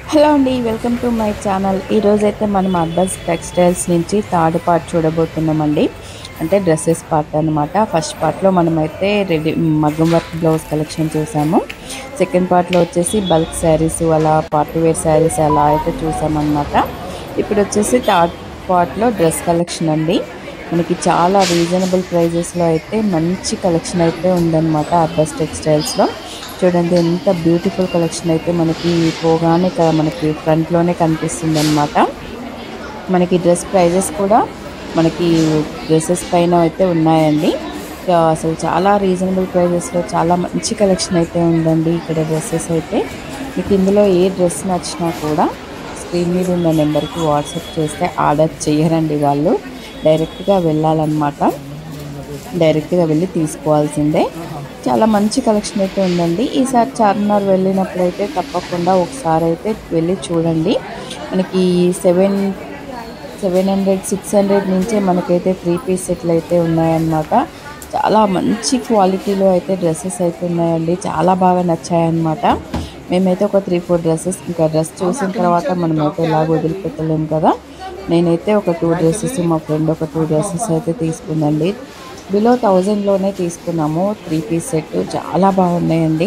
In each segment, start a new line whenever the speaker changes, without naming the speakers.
hello అండి welcome to my channel ఈరోజు అయితే మనం అర్బస్ టెక్స్టైల్స్ నుంచి థర్డ్ పార్ట్ చూడబోతున్నామండి అంటే డ్రెస్సెస్ పార్ట్ అనమాట ఫస్ట్ పార్ట్లో మనమైతే రెడీ మగ్గం వర్క్ బ్లౌజ్ కలెక్షన్ చూసాము సెకండ్ పార్ట్లో వచ్చేసి బల్క్ శారీస్ అలా పార్టీ వేర్ శారీస్ అలా అయితే చూసామన్నమాట ఇప్పుడు వచ్చేసి థర్డ్ పార్ట్లో డ్రెస్ కలెక్షన్ అండి మనకి చాలా రీజనబుల్ ప్రైజెస్లో అయితే మంచి కలెక్షన్ అయితే ఉందన్నమాట అర్బస్ టెక్స్టైల్స్లో చూడండి ఎంత బ్యూటిఫుల్ కలెక్షన్ అయితే మనకి పోగానే క- మనకి ఫ్రంట్లోనే కనిపిస్తుంది అనమాట మనకి డ్రెస్ ప్రైజెస్ కూడా మనకి డ్రెస్సెస్ పైన అయితే ఉన్నాయండి ఇక అసలు చాలా రీజనబుల్ ప్రైజెస్లో చాలా మంచి కలెక్షన్ అయితే ఉందండి ఇక్కడ డ్రెస్సెస్ అయితే మీకు ఇందులో ఏ డ్రెస్ నచ్చినా కూడా స్క్రీన్ మీద ఉన్న నెంబర్కి వాట్సాప్ చేస్తే ఆర్డర్ చేయరండి వాళ్ళు డైరెక్ట్గా వెళ్ళాలన్నమాట డైరెక్ట్గా వెళ్ళి తీసుకోవాల్సిందే చాలా మంచి కలెక్షన్ అయితే ఉందండి ఈసారి చార్మినార్ వెళ్ళినప్పుడైతే తప్పకుండా ఒకసారి అయితే వెళ్ళి చూడండి మనకి seven seven hundred six hundred నుంచే మనకైతే త్రీ పీస్ సెట్లు అయితే ఉన్నాయన్నమాట చాలా మంచి క్వాలిటీలో అయితే డ్రెస్సెస్ అయితే ఉన్నాయండి చాలా బాగా నచ్చాయన్నమాట మేమైతే ఒక త్రీ ఫోర్ డ్రెస్సెస్ ఇంకా డ్రెస్ చూసిన తర్వాత మనమైతే ఎలాగ వదిలిపెట్టలేము కదా నేనైతే ఒక టూ డ్రెస్సెస్ మా ఫ్రెండ్ ఒక టూ డ్రెస్సెస్ అయితే తీసుకుందండి బిలో థౌజండ్లోనే తీసుకున్నాము త్రీ పీస్ సెట్ చాలా బాగున్నాయండి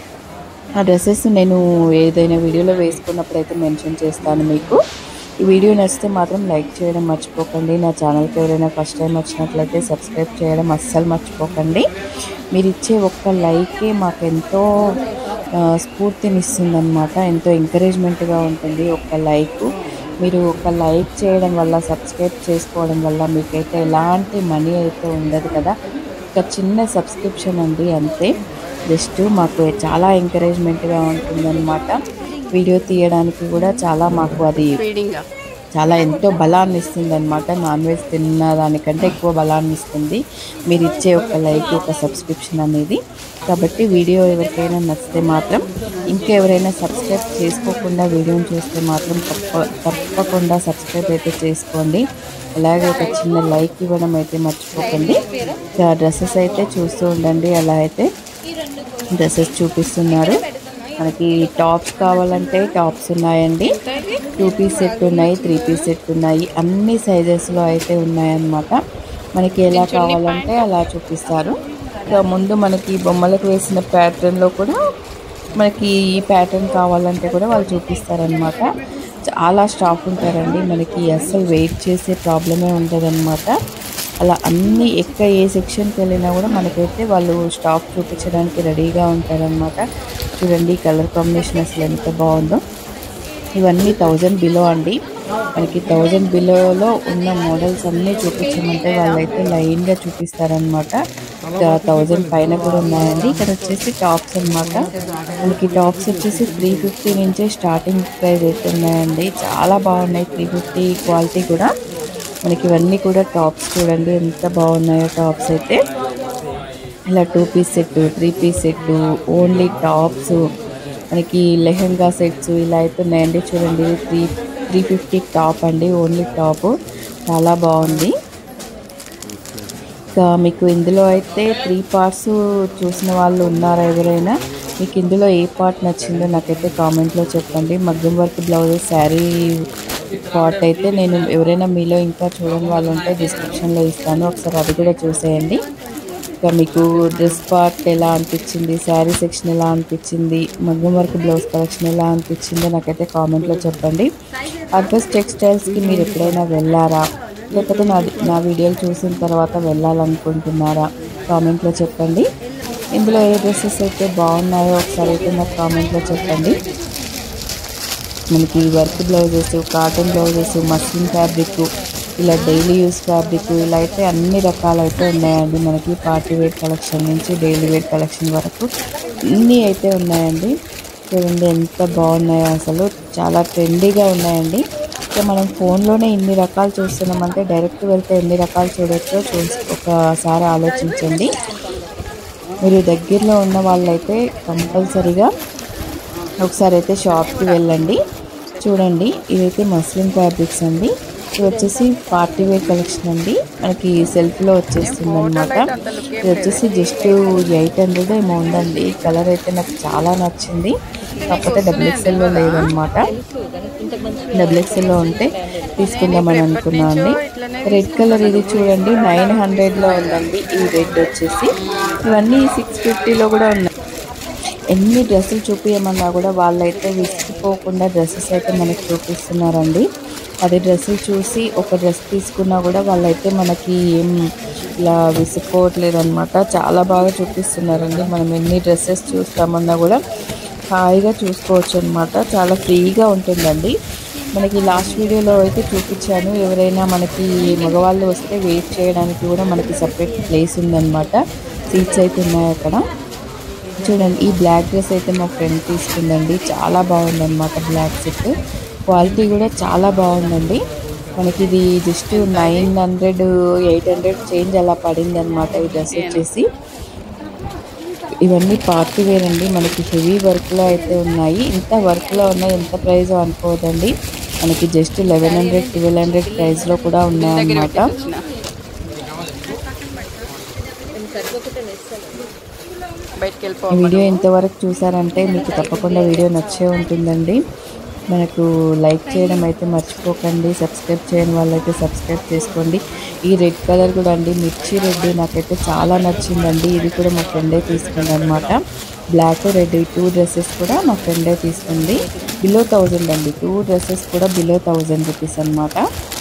ఆ డ్రెస్సెస్ నేను ఏదైనా వీడియోలో వేసుకున్నప్పుడు అయితే మెన్షన్ చేస్తాను మీకు ఈ వీడియో నచ్చితే మాత్రం లైక్ చేయడం మర్చిపోకండి నా ఛానల్కి ఎవరైనా ఫస్ట్ టైం వచ్చినట్లయితే సబ్స్క్రైబ్ చేయడం అస్సలు మర్చిపోకండి మీరు ఇచ్చే ఒక్క లైకే మాకు ఎంతో ఆ, స్ఫూర్తినిస్తుందన్నమాట ఎంతో ఎంకరేజ్మెంట్గా ఉంటుంది ఒక్క లైక్ మీరు ఒక లైక్ చేయడం వల్ల సబ్స్క్రైబ్ చేసుకోవడం వల్ల మీకైతే ఎలాంటి మనీ అయితే ఉండదు కదా ఒక చిన్న సబ్స్క్రిప్షన్ అండి అంతే జస్ట్ మాకు చాలా ఎంకరేజ్మెంట్గా ఉంటుందన్నమాట వీడియో తీయడానికి కూడా చాలా మాకు అది చాలా ఎంతో బలాన్ని ఇస్తుంది అనమాట నాన్ వెజ్ తిన్న దానికంటే ఎక్కువ బలాన్ని ఇస్తుంది మీరు ఇచ్చే ఒక లైక్ ఒక సబ్స్క్రిప్షన్ అనేది కాబట్టి వీడియో ఎవరికైనా నచ్చితే మాత్రం ఇంకా ఎవరైనా సబ్స్క్రైబ్ చేసుకోకుండా వీడియోని చూస్తే మాత్రం తప్ప తప్పకుండా సబ్స్క్రైబ్ అయితే చేసుకోండి అలాగే ఒక చిన్న లైక్ ఇవ్వడం అయితే మర్చిపోకండి డ్రెస్సెస్ అయితే చూస్తూ ఉండండి అలా అయితే డ్రెస్సెస్ చూపిస్తున్నారు మనకి టాప్స్ కావాలంటే టాప్స్ ఉన్నాయండి టూ పీస్ సెట్ ఉన్నాయి త్రీ పీస్ సెట్ ఉన్నాయి అన్ని సైజెస్లో అయితే ఉన్నాయన్నమాట మనకి ఎలా కావాలంటే అలా చూపిస్తారు ఇక ముందు మనకి బొమ్మలకు వేసిన ప్యాటర్న్లో కూడా మనకి ఈ ప్యాటర్న్ కావాలంటే కూడా వాళ్ళు చూపిస్తారనమాట చాలా స్టాక్ ఉంటారండి మనకి అస్సలు వెయిట్ చేసే ప్రాబ్లమే ఉండదన్నమాట అలా అన్ని ఎక్క ఏ సెక్షన్కి వెళ్ళినా కూడా మనకైతే వాళ్ళు స్టాక్ చూపించడానికి రెడీగా ఉంటారనమాట చూడండి కలర్ కాంబినేషన్ అసలు ఎంత బాగుందో ఇవన్నీ థౌజండ్ బిలో అండి మనకి థౌజండ్ బిలోలో ఉన్న మోడల్స్ అన్నీ చూపించమంటే వాళ్ళైతే లైన్గా చూపిస్తారనమాట థౌజండ్ పైన కూడా ఉన్నాయండి ఇక్కడ వచ్చేసి టాప్స్ అన్నమాట మనకి టాప్స్ వచ్చేసి త్రీ ఫిఫ్టీ నుంచే స్టార్టింగ్ ప్రైస్ అయితే ఉన్నాయండి చాలా బాగున్నాయి త్రీ ఫిఫ్టీ క్వాలిటీ కూడా మనకి ఇవన్నీ కూడా టాప్స్ చూడండి ఎంత బాగున్నాయో టాప్స్ అయితే ఇలా two piece set three piece set only tops మనకి లెహంగా సెట్స్ ఇలా అయితే ఉన్నాయండి చూడండి త్రీ త్రీ ఫిఫ్టీ టాప్ అండి ఓన్లీ టాప్ చాలా బాగుంది ఇంకా మీకు ఇందులో అయితే త్రీ పార్ట్స్ చూసిన వాళ్ళు ఉన్నారా ఎవరైనా మీకు ఇందులో ఏ పార్ట్ నచ్చిందో నాకైతే కామెంట్లో చెప్పండి మగ్గం వర్క్ బ్లౌజ్ శారీ పార్ట్ అయితే నేను ఎవరైనా మీలో ఇంకా చూడని వాళ్ళు ఉంటే డిస్క్రిప్షన్లో ఇస్తాను ఒకసారి అది కూడా చూసేయండి ఇంకా మీకు డ్రెస్ పార్ట్ ఎలా అనిపించింది శారీ సెక్షన్ ఎలా అనిపించింది మగ్గం వర్క్ బ్లౌజ్ కలెక్షన్ ఎలా అనిపించిందో నాకైతే కామెంట్లో చెప్పండి అడ్రస్ టెక్స్టైల్స్కి మీరు ఎప్పుడైనా వెళ్ళారా లేకపోతే నా నా వీడియోలు చూసిన తర్వాత వెళ్ళాలనుకుంటున్నారా కామెంట్లో చెప్పండి ఇందులో ఏ డ్రెస్సెస్ అయితే బాగున్నాయో ఒకసారి అయితే నాకు కామెంట్లో చెప్పండి మనకి work blouses cotton blouses muslin fabric ఇలా డైలీ యూస్ ఫ్యాబ్రిక్ ఇలా అయితే అన్ని రకాలైతే ఉన్నాయండి మనకి పార్టీ వేర్ కలెక్షన్ నుంచి డైలీ వేర్ కలెక్షన్ వరకు అన్నీ అయితే ఉన్నాయండి చూడండి ఎంత బాగున్నాయో అసలు చాలా ట్రెండీగా ఉన్నాయండి ఇక మనం ఫోన్లోనే ఇన్ని రకాలు చూస్తున్నామంటే డైరెక్ట్ వెళ్తే ఎన్ని రకాలు చూడొచ్చో చూసి ఒకసారి ఆలోచించండి మీరు దగ్గరలో ఉన్న వాళ్ళైతే కంపల్సరీగా ఒకసారి అయితే షాప్కి వెళ్ళండి చూడండి ఇదైతే మస్లిన్ ఫ్యాబ్రిక్స్ అండి ఇది వచ్చేసి పార్టీ వేర్ కలెక్షన్ అండి మనకి సెల్ఫ్లో వచ్చేస్తుంది అనమాట ఇది వచ్చేసి జస్ట్ ఎయిట్ హండ్రెడ్ ఏమో ఉందండి ఈ కలర్ అయితే నాకు చాలా నచ్చింది కాకపోతే డబుల్ ఎక్స్ఎల్లో లేదనమాట డబుల్ ఎక్స్ఎల్లో ఉంటే తీసుకుందామని అనుకున్నాను అండి రెడ్ కలర్ ఇది చూడండి నైన్ హండ్రెడ్లో ఉందండి ఈ రెడ్ వచ్చేసి ఇవన్నీ సిక్స్ ఫిఫ్టీలో కూడా ఉన్నాయి ఎన్ని డ్రెస్సులు చూపించమన్నా కూడా వాళ్ళైతే విసిగిపోకుండా డ్రెస్సెస్ అయితే మనకి చూపిస్తున్నారండి అది డ్రెస్సులు చూసి ఒక డ్రెస్ తీసుకున్నా కూడా వాళ్ళైతే మనకి ఏం ఇలా విసుక్కోవట్లేదు అనమాట చాలా బాగా చూపిస్తున్నారండి మనం ఎన్ని డ్రెస్సెస్ చూస్తామన్నా కూడా హాయిగా చూసుకోవచ్చు అనమాట చాలా ఫ్రీగా ఉంటుందండి మనకి లాస్ట్ వీడియోలో అయితే చూపించాను ఎవరైనా మనకి మగవాళ్ళు వస్తే వెయిట్ చేయడానికి కూడా మనకి సపరేట్ ప్లేస్ ఉందన్నమాట సీట్స్ అయితే ఉన్నాయి అక్కడ చూడండి ఈ బ్లాక్ డ్రెస్ అయితే మా ఫ్రెండ్ తీసుకుందండి చాలా బాగుందన్నమాట బ్లాక్ సెట్ క్వాలిటీ కూడా చాలా బాగుందండి మనకి ఇది just nine hundred eight hundred change అలా పడింది అనమాట ఈ డ్రెస్ వచ్చేసి ఇవన్నీ పార్టీ వేర్ అండి మనకి హెవీ వర్క్లో అయితే ఉన్నాయి ఇంత వర్క్లో ఉన్నాయి ఎంత ప్రైస్ అనుకోవద్దండి మనకి just eleven hundred twelve hundred ప్రైస్లో కూడా ఉన్నాయన్నమాట
బయటికి
ఈ
వెళ్ళిపోవాలి
వీడియో ఇంతవరకు చూసారంటే మీకు తప్పకుండా వీడియో నచ్చే ఉంటుందండి మనకు లైక్ చేయడం అయితే మర్చిపోకండి సబ్స్క్రైబ్ చేయని వాళ్ళైతే సబ్స్క్రైబ్ చేసుకోండి ఈ రెడ్ కలర్ కూడా అండి మిర్చి రెడ్ నాకైతే చాలా నచ్చిందండి ఇది కూడా మా ఫ్రెండే తీసుకుంది అనమాట బ్లాక్ రెడ్ ఈ టూ డ్రెస్సెస్ కూడా మా ఫ్రెండే తీసుకుంది బిలో థౌజండ్ అండి టూ డ్రెస్సెస్ కూడా బిలో థౌజండ్ రూపీస్ అనమాట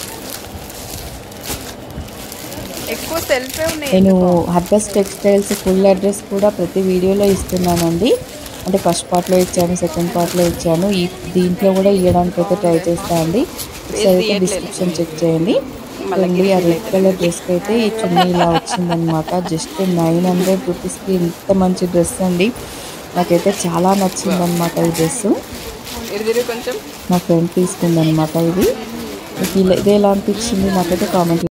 ఎక్కువ సెల్ఫే ఉన్నాయి
నేను హర్బస్ టెక్స్టైల్స్ ఫుల్ అడ్రస్ కూడా ప్రతి వీడియోలో ఇస్తున్నానండి అంటే ఫస్ట్ పార్ట్లో ఇచ్చాను సెకండ్ పార్ట్లో ఇచ్చాను ఈ దీంట్లో కూడా ఇవ్వడానికి అయితే ట్రై చేస్తా అండి ఒకసారి అయితే డిస్క్రిప్షన్ చెక్ చేయండి చూడండి ఆ రెడ్ కలర్ డ్రెస్కి అయితే ఈ చున్నీ ఇలా వచ్చిందనమాట జస్ట్ నైన్ హండ్రెడ్ రూపీస్కి ఇంత మంచి డ్రెస్ అండి నాకైతే చాలా నచ్చిందనమాట ఈ డ్రెస్
ఇరుదిరి కొంచెం
మా ఫ్రెండ్ తీసుకుందనమాట ఇది మీకు ఇలా- ఇది ఎలా అనిపించింది నాకైతే కామెంట్